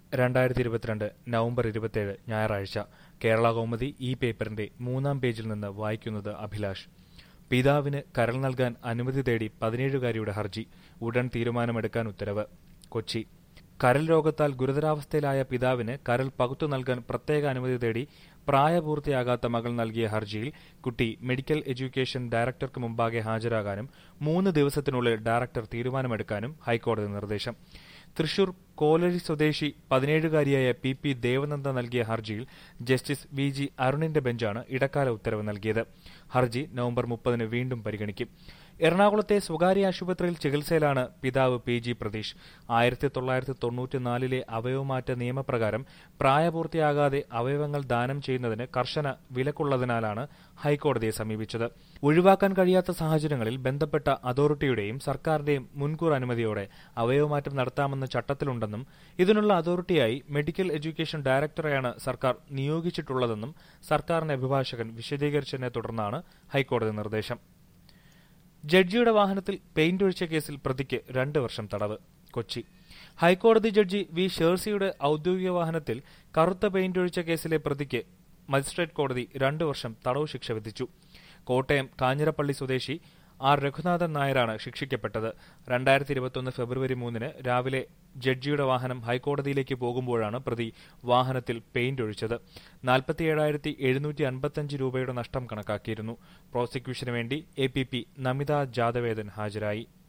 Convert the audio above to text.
രണ്ടായിരത്തി ഇരുപത്തിരണ്ട് നവംബർ ഇരുപത്തിയേഴ് ഞായറാഴ്ച കേരള കൗമുദി ഈ പേപ്പറിന്റെ മൂന്നാം പേജിൽ നിന്ന് വായിക്കുന്നത് അഭിലാഷ് പിതാവിന് കരൾ നൽകാൻ അനുമതി തേടി പതിനേഴുകാരിയുടെ ഹർജി ഉടൻ തീരുമാനമെടുക്കാൻ ഉത്തരവ് കൊച്ചി കരൾ രോഗത്താൽ ഗുരുതരാവസ്ഥയിലായ പിതാവിന് കരൾ പകുത്തു നൽകാൻ പ്രത്യേക അനുമതി തേടി പ്രായപൂർത്തിയാകാത്ത മകൾ നൽകിയ ഹർജിയിൽ കുട്ടി മെഡിക്കൽ എഡ്യൂക്കേഷൻ ഡയറക്ടർക്ക് മുമ്പാകെ ഹാജരാകാനും മൂന്ന് ദിവസത്തിനുള്ളിൽ ഡയറക്ടർ തീരുമാനമെടുക്കാനും ഹൈക്കോടതി നിർദ്ദേശം തൃശൂർ കോലഴി സ്വദേശി പതിനേഴുകാരിയായ പി പി ദേവനന്ദ നൽകിയ ഹർജിയിൽ ജസ്റ്റിസ് വി ജി അരുണിന്റെ ബെഞ്ചാണ് ഇടക്കാല ഉത്തരവ് നൽകിയത് ഹർജി നവംബർ മുപ്പതിന് വീണ്ടും പരിഗണിക്കും എറണാകുളത്തെ സ്വകാര്യ ആശുപത്രിയിൽ ചികിത്സയിലാണ് പിതാവ് പി ജി പ്രതീഷ് ആയിരത്തി തൊള്ളായിരത്തി തൊണ്ണൂറ്റിനാലിലെ അവയവമാറ്റ നിയമപ്രകാരം പ്രായപൂർത്തിയാകാതെ അവയവങ്ങൾ ദാനം ചെയ്യുന്നതിന് കർശന വിലക്കുള്ളതിനാലാണ് ഹൈക്കോടതിയെ സമീപിച്ചത് ഒഴിവാക്കാൻ കഴിയാത്ത സാഹചര്യങ്ങളിൽ ബന്ധപ്പെട്ട അതോറിറ്റിയുടെയും സർക്കാരിന്റെയും മുൻകൂർ അനുമതിയോടെ അവയവമാറ്റം നടത്താമെന്ന ചട്ടത്തിലുണ്ടെന്നും ഇതിനുള്ള അതോറിറ്റിയായി മെഡിക്കൽ എഡ്യൂക്കേഷൻ ഡയറക്ടറെയാണ് സർക്കാർ നിയോഗിച്ചിട്ടുള്ളതെന്നും സർക്കാരിന്റെ അഭിഭാഷകൻ വിശദീകരിച്ചതിനെ തുടർന്നാണ് ഹൈക്കോടതി നിർദ്ദേശം ജഡ്ജിയുടെ വാഹനത്തിൽ പെയിന്റ് ഒഴിച്ച കേസിൽ പ്രതിക്ക് രണ്ട് വർഷം തടവ് കൊച്ചി ഹൈക്കോടതി ജഡ്ജി വി ഷേഴ്സിയുടെ ഔദ്യോഗിക വാഹനത്തിൽ കറുത്ത പെയിന്റ് ഒഴിച്ച കേസിലെ പ്രതിക്ക് മജിസ്ട്രേറ്റ് കോടതി രണ്ടു വർഷം തടവ് ശിക്ഷ വിധിച്ചു കോട്ടയം കാഞ്ഞിരപ്പള്ളി സ്വദേശി ആർ രഘുനാഥൻ നായരാണ് ശിക്ഷിക്കപ്പെട്ടത് രണ്ടായിരത്തി ഇരുപത്തൊന്ന് ഫെബ്രുവരി മൂന്നിന് രാവിലെ ജഡ്ജിയുടെ വാഹനം ഹൈക്കോടതിയിലേക്ക് പോകുമ്പോഴാണ് പ്രതി വാഹനത്തിൽ പെയിന്റ് ഒഴിച്ചത് നാൽപ്പത്തിയേഴായിരത്തി എഴുന്നൂറ്റി അൻപത്തഞ്ച് രൂപയുടെ നഷ്ടം കണക്കാക്കിയിരുന്നു പ്രോസിക്യൂഷന് വേണ്ടി A P P Namitha Jathavedan ഹാജരായി